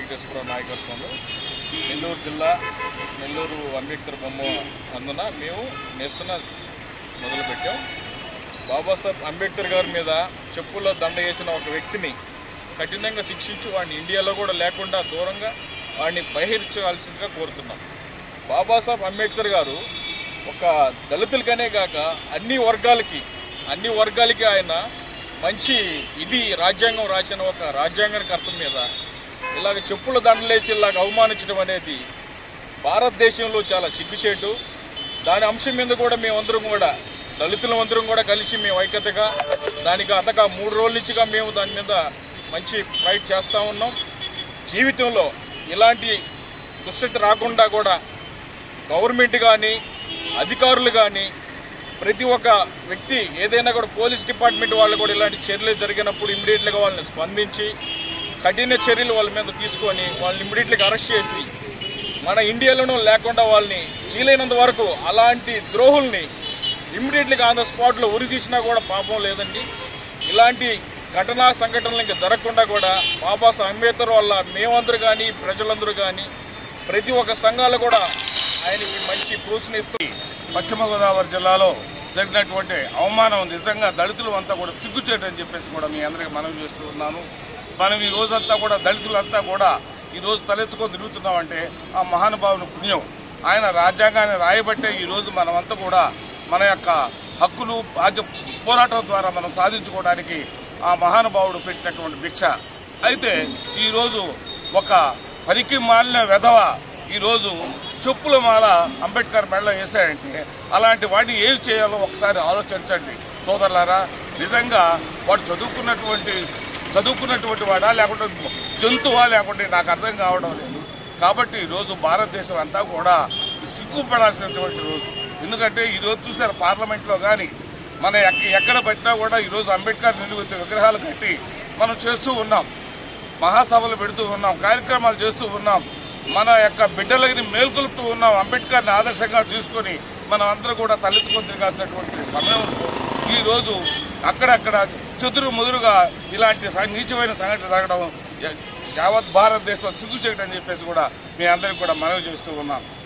వెంకటేశ్వరరావు నాయకత్వంలో నెల్లూరు జిల్లా నెల్లూరు అంబేద్కర్ బొమ్మ అందున మేము నిరసన మొదలుపెట్టాం బాబాసాహెబ్ అంబేద్కర్ గారి మీద చెప్పుల్లో దండ వేసిన ఒక వ్యక్తిని కఠినంగా శిక్షించి వాడిని ఇండియాలో కూడా లేకుండా దూరంగా వాడిని బహిర్చాల్సిందిగా కోరుతున్నాం బాబాసాహెబ్ అంబేద్కర్ గారు ఒక దళితులకనే కాక అన్ని వర్గాలకి అన్ని వర్గాలకి ఆయన మంచి ఇది రాజ్యాంగం రాసిన ఒక రాజ్యాంగకర్త మీద ఇలాగ చెప్పుల దండలేసి ఇలాగ అవమానించడం అనేది భారతదేశంలో చాలా సిగ్గుచేటు దాని అంశం మీద కూడా మేమందరం కూడా దళితులందరం కూడా కలిసి మేము ఐక్యతగా దానికి అతగా మూడు రోజుల నుంచిగా మేము దాని మీద మంచి ఫైట్ చేస్తూ ఉన్నాం జీవితంలో ఇలాంటి దుస్థితి రాకుండా కూడా గవర్నమెంట్ కానీ అధికారులు కానీ ప్రతి ఒక్క వ్యక్తి ఏదైనా కూడా పోలీస్ డిపార్ట్మెంట్ వాళ్ళు కూడా ఇలాంటి చర్యలు జరిగినప్పుడు ఇమ్మీడియట్గా వాళ్ళని స్పందించి కఠిన చర్యలు వాళ్ళ మీద తీసుకొని వాళ్ళని ఇమ్మీడియట్గా అరెస్ట్ చేసి మన ఇండియాలోనూ లేకుండా వాళ్ళని వీలైనంత వరకు అలాంటి ద్రోహుల్ని ఇమ్మీడియట్గా ఆన్ ద స్పాట్లో ఉరి తీసినా కూడా పాపం లేదండి ఇలాంటి ఘటనా సంఘటనలు ఇంకా జరగకుండా కూడా బాబాసాహెబ్ అంబేద్కర్ వల్ల మేమందరూ కానీ ప్రజలందరూ కానీ ప్రతి ఒక్క సంఘాలు కూడా ఆయనకి మంచి ప్రోత్సహిస్తూ పశ్చిమ గోదావరి జిల్లాలో జరిగినటువంటి అవమానం నిజంగా దళితులు అంతా కూడా సిగ్గుచేటని చెప్పేసి కూడా మీ అందరికీ మనవి చేస్తూ ఉన్నాను మనం ఈ రోజంతా కూడా దళితులంతా కూడా ఈ రోజు తలెత్తుకొని తిరుగుతున్నామంటే ఆ మహానుభావుని పుణ్యం ఆయన రాజ్యాంగాన్ని రాయబట్టే ఈ రోజు మనమంతా కూడా మన యొక్క హక్కులు బాధ్య పోరాటం ద్వారా మనం సాధించుకోవడానికి ఆ మహానుభావుడు పెట్టినటువంటి భిక్ష అయితే ఈరోజు ఒక పనికి మాలిన వెధవ ఈరోజు చెప్పుల మాల అంబేద్కర్ మెడలో వేసాడంటే అలాంటి వాడిని ఏం చేయాలో ఒకసారి ఆలోచించండి సోదరులారా నిజంగా వాడు చదువుకున్నటువంటి చదువుకున్నటువంటి వాడా లేకుంటే జంతువా లేకుంటే నాకు అర్థం కావడం లేదు కాబట్టి ఈరోజు భారతదేశం అంతా కూడా సిగ్గుపడాల్సినటువంటి రోజు ఎందుకంటే ఈరోజు చూసారు పార్లమెంట్లో కానీ మన ఎక్క- ఎక్కడ పెట్టినా కూడా ఈరోజు అంబేద్కర్ నిలువెత్తు విగ్రహాలు కట్టి మనం చేస్తూ ఉన్నాం మహాసభలు పెడుతూ ఉన్నాం కార్యక్రమాలు చేస్తూ ఉన్నాం మన యొక్క బిడ్డలకి మేల్కొలుపుతూ ఉన్నాం అంబేద్కర్ని ఆదర్శంగా తీసుకొని మనం అందరూ కూడా తలెత్తుకొని తిరగాల్సినటువంటి సమయంలో ఈ రోజు అక్కడక్కడ చెదురు ముదురుగా ఇలాంటి స- నీచమైన సంఘటన జరగడం యా- యావత్ భారతదేశంలో సిగ్గు చేయడం అని చెప్పేసి కూడా మీ అందరికీ కూడా మనవి చేస్తూ ఉన్నాం